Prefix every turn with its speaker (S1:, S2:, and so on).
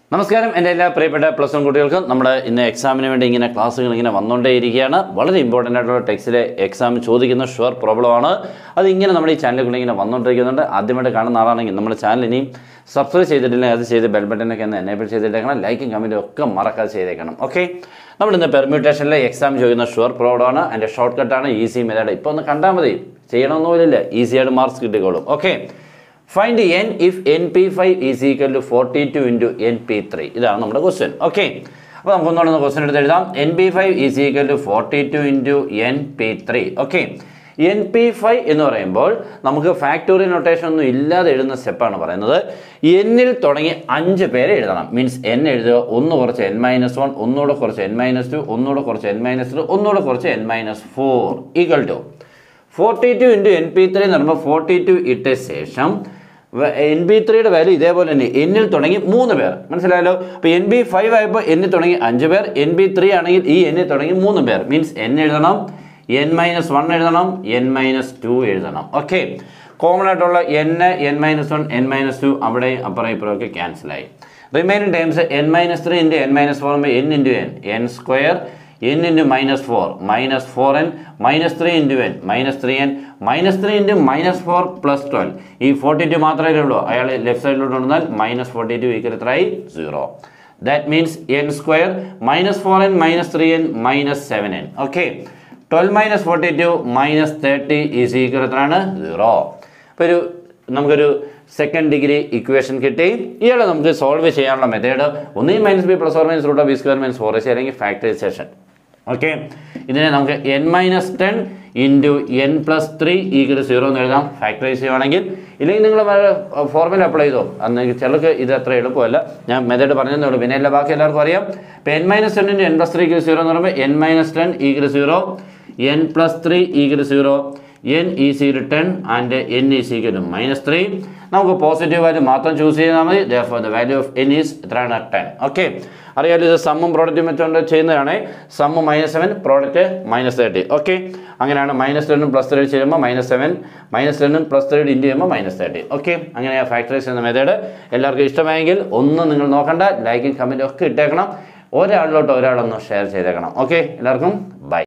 S1: നമസ്കാരം എൻ്റെ എല്ലാ പ്രിയപ്പെട്ട പ്ലസ് വൺ കുട്ടികൾക്കും നമ്മുടെ ഇന്ന് എക്സാമിന് വേണ്ടി ഇങ്ങനെ ക്ലാസ്സുകൾ ഇങ്ങനെ വന്നുകൊണ്ടേയിരിക്കുകയാണ് വളരെ ഇമ്പോർട്ടൻ്റ് ആയിട്ടുള്ള ടെക്സ്റ്റിലെ എക്സാം ചോദിക്കുന്ന ഷുവർ പ്രോബ്ലമാണ് അത് ഇങ്ങനെ നമ്മുടെ ഈ ചാനലുകൾ ഇങ്ങനെ വന്നുകൊണ്ടിരിക്കുന്നുണ്ട് ആദ്യമായിട്ട് കാണുന്ന ആളാണെങ്കിൽ നമ്മുടെ ചാനൽ ഇനിയും സബ്സ്ക്രൈബ് ചെയ്തിട്ടില്ലെങ്കിൽ അത് ചെയ്ത് ബെൽ ബട്ടനൊക്കെ ഒന്ന് എനേബിൾ ചെയ്തിട്ടേക്കണം ലൈക്കും കമൻറ്റും ഒക്കെ മറക്കാതെ ചെയ്തേക്കണം ഓക്കെ നമ്മൾ ഇന്ന് പെർമ്യൂട്ടേഷനിലെ എക്സാം ചോദിക്കുന്ന ഷുവർ പ്രോബ്ലമാണ് അതിൻ്റെ ഷോർട്ട് കട്ടാണ് ഈസി മെത്തേഡ് ഇപ്പോൾ ഒന്ന് കണ്ടാൽ മതി ചെയ്യണമെന്നൊന്നുമില്ല ഈസിയായിട്ട് മാർക്സ് കിട്ടിക്കോളും okay find n if n p five is equal to forty two into n p three ഇതാണ് നമ്മുടെ ക്വസ്റ്റ്യൻ ഓക്കെ അപ്പോൾ നമുക്ക് ഒന്നുകൂടെ ക്വസ്റ്റ്യൻ എടുത്ത് എഴുതാം n p five is equal to forty two into n p three okay n p five എന്ന് പറയുമ്പോൾ നമുക്ക് ഫാക്ടോറിയൽ നൊട്ടേഷൻ ഒന്നും ഇല്ലാതെ എഴുതുന്ന സ്റ്റെപ്പാണ് പറയുന്നത് എന്നിൽ തുടങ്ങി അഞ്ച് പേരെ എഴുതണം മീൻസ് എൻ എഴുതുക ഒന്ന് കുറച്ച് എൻ മൈനസ് വൺ ഒന്നുകൂടെ കുറച്ച് എൻ മൈനസ് ടു ഒന്നുകൂടെ കുറച്ച് എൻ മൈനസ് ടു ഒന്നുകൂടെ കുറച്ച് n minus four equal to forty two into n p three എന്ന് പറയുമ്പോൾ ഫോർട്ടി ടു ഇട്ട ശേഷം എൻ ബി ത്രീയുടെ വാല്യൂ ഇതേപോലെ തന്നെ എന്നിൽ തുടങ്ങി മൂന്ന് പേർ മനസ്സിലായല്ലോ അപ്പോൾ എൻ ബി ഫൈവ് ആയപ്പോൾ എന്നിൽ തുടങ്ങി അഞ്ച് പേർ എൻ ബി ത്രീ ആണെങ്കിൽ ഈ എന്നിൽ തുടങ്ങി മൂന്ന് പേർ മീൻസ് എൻ എഴുതണം എൻ മൈനസ് വൺ എഴുതണം എൻ മൈനസ് ടു എഴുതണം ഓക്കെ കോമൺ ആയിട്ടുള്ള n n minus one n minus two അവിടെ അപ്പുറം ഇപ്പുറമൊക്കെ ക്യാൻസലായി remaining times n minus three into n minus four n into n n square n into minus four minus four n minus three into n minus three n minus three into minus four plus twelve ഈ forty two മാത്രമേ ഉള്ളൂ അയാൾ left സൈഡിലോട്ട് വന്നാൽ minus forty two equal എത്രയായി zero that means n square minus four n minus three n minus seven n okay twelve minus forty two minus thirty is equal എത്രയാണ് zero അപ്പോൾ ഒരു നമുക്കൊരു സെക്കൻഡ് ഡിഗ്രി ഇക്വേഷൻ കിട്ടി ഇയാളെ നമുക്ക് solve ചെയ്യാനുള്ള method ഒന്നീ minus b plus or minus root of b square minus four s അല്ലെങ്കിൽ ഫാക്ടറൈസേഷൻ ഓക്കെ ഇതിനെ നമുക്ക് n minus ten into n plus three equal zero എന്ന് എഴുതാം ഫാക്ടറൈസ് ചെയ്യുവാണെങ്കിൽ ഇല്ലെങ്കിൽ നിങ്ങൾ ഫോർമുല അപ്ലൈ ചെയ്തോ അന്ന് ചിലർക്ക് ഇത് അത്ര എളുപ്പമല്ല ഞാൻ മെത്തേഡ് പറഞ്ഞതേ ഉള്ളൂ പിന്നെ എല്ലാ ബാക്കി എല്ലാവർക്കും അറിയാം ഇപ്പോൾ n minus ten into n plus three equal zero എന്ന് പറയുമ്പോൾ n minus ten equal zero n plus three equal zero n is equal ten and n is equal to minus three നമുക്ക് പോസിറ്റീവ് വാല്യൂ മാത്രം choose ചെയ്താൽ മതി ദോർ the value of n is എത്രയാണ് ten okay അറിയാലോ ഇത് സമ്മും പ്രോഡക്റ്റും വെച്ചുകൊണ്ട് ചെയ്യുന്നതാണ് sum minus seven product minus thirty okay അങ്ങനെയാണ് മൈനസ് ടെന്നും പ്ലസ് തേർട്ടി ചെയ്യുമ്പോൾ മൈനസ് സെവൻ മൈനസ് ടെന്നും പ്ലസ് തേർട്ടി ഇൻറ്റു ചെയ്യുമ്പോൾ മൈനസ് തേർട്ടി ഓക്കെ അങ്ങനെ ഫാക്ടറൈസ് ചെയ്യുന്ന മെത്തേഡ് എല്ലാവർക്കും ഇഷ്ടമായെങ്കിൽ ഒന്നും നിങ്ങൾ നോക്കണ്ട ലൈക്കും കമൻറ്റും ഒക്കെ ഇട്ടേക്കണം ഒരാളിലോട്ട് ഒരാളൊന്ന് ഷെയർ ചെയ്തേക്കണം ഓക്കെ എല്ലാവർക്കും ബൈ